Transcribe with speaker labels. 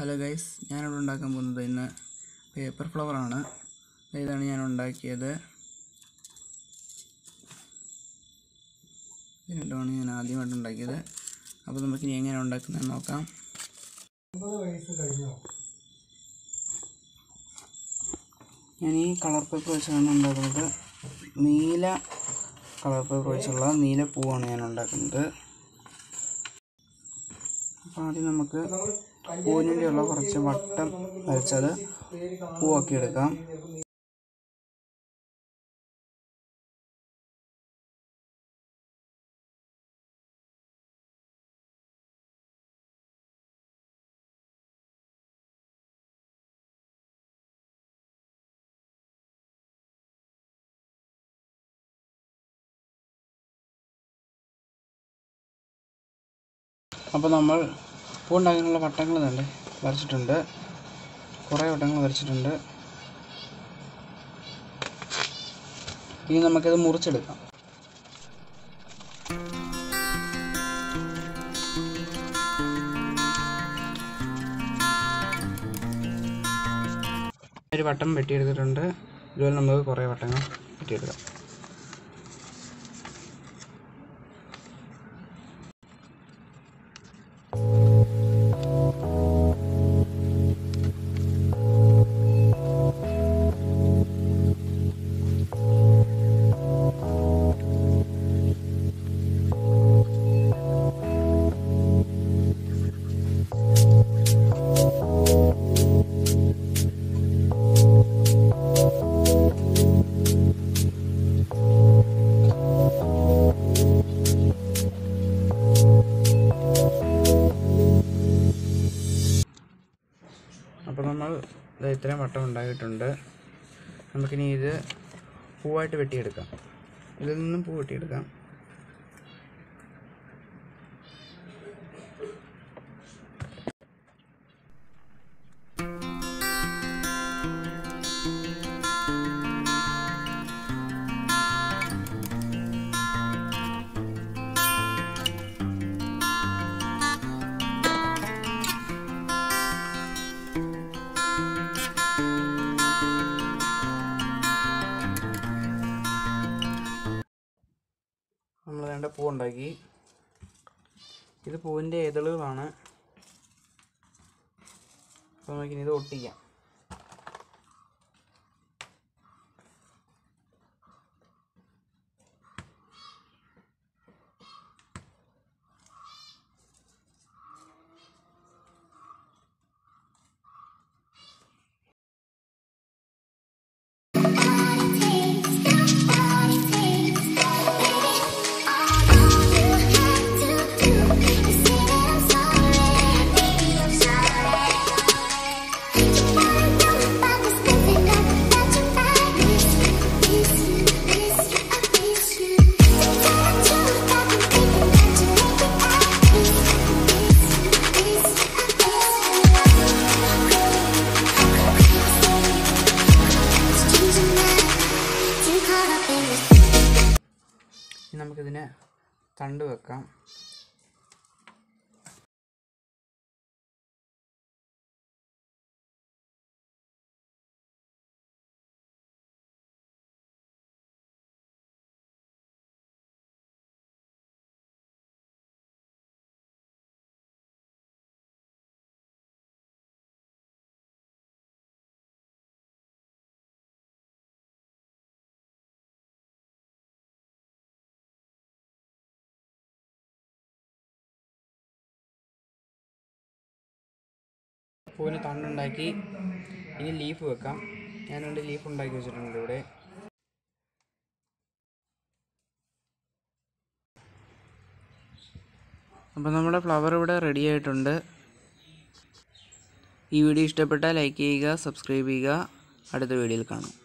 Speaker 1: hello guys ഞാനിവിടെ ഉണ്ടാക്കാൻ പോകുന്നത് ഇന്ന് പേപ്പർ ഫ്ലവറാണ് ഇതാണ് ഞാൻ ഉണ്ടാക്കിയത് ഇത് രണ്ടുമാണ് ഞാൻ ആദ്യമായിട്ട് ഉണ്ടാക്കിയത് അപ്പോൾ നമുക്ക് ഇനി എങ്ങനെ ഉണ്ടാക്കുന്നതെന്ന് നോക്കാം ഞാൻ ഈ കളർ പേപ്പർ വെച്ചാണ് ഉണ്ടാക്കുന്നത് നീല കളർ പേപ്പർ വെച്ചുള്ള നീല പൂവാണ് ഞാൻ ഉണ്ടാക്കുന്നത് അപ്പോൾ ആദ്യം നമുക്ക് പൂവിന് വേണ്ടിയുള്ള കുറച്ച് വട്ടം വരച്ചത് പൂവാക്കി എടുക്കാം അപ്പോൾ നമ്മൾ പൂ ഉണ്ടാക്കാനുള്ള വട്ടങ്ങൾ തന്നെ വരച്ചിട്ടുണ്ട് കുറേ വട്ടങ്ങൾ വരച്ചിട്ടുണ്ട് ഇനി നമുക്കിത് മുറിച്ചെടുക്കാം ഒരു വട്ടം വെട്ടിയെടുത്തിട്ടുണ്ട് ഇതുപോലെ നമുക്ക് കുറേ വട്ടങ്ങൾ വെട്ടിയെടുക്കാം അപ്പോൾ നമ്മൾ ഇത് ഇത്രയും വട്ടം ഉണ്ടാക്കിയിട്ടുണ്ട് നമുക്കിനി ഇത് പൂവായിട്ട് വെട്ടിയെടുക്കാം ഇതിൽ നിന്നും പൂ വെട്ടിയെടുക്കാം നമ്മൾ വേണ്ട പൂ ഉണ്ടാക്കി ഇത് പൂവിൻ്റെ ഇതളുകളാണ് അപ്പോൾ നമുക്കിനി ഇത് ഒട്ടിക്കാം ഇനി നമുക്കിതിന് തണ്ട് വെക്കാം പൂവിന് തണ്ടുണ്ടാക്കി ഇനി ലീഫ് വെക്കാം ഞാൻ രണ്ട് ലീഫ് ഉണ്ടാക്കി വെച്ചിട്ടുണ്ട് ഇവിടെ അപ്പോൾ നമ്മുടെ ഫ്ലവർ ഇവിടെ റെഡി ആയിട്ടുണ്ട് ഈ വീഡിയോ ഇഷ്ടപ്പെട്ടാൽ ലൈക്ക് ചെയ്യുക സബ്സ്ക്രൈബ് ചെയ്യുക അടുത്ത വീഡിയോയിൽ കാണാം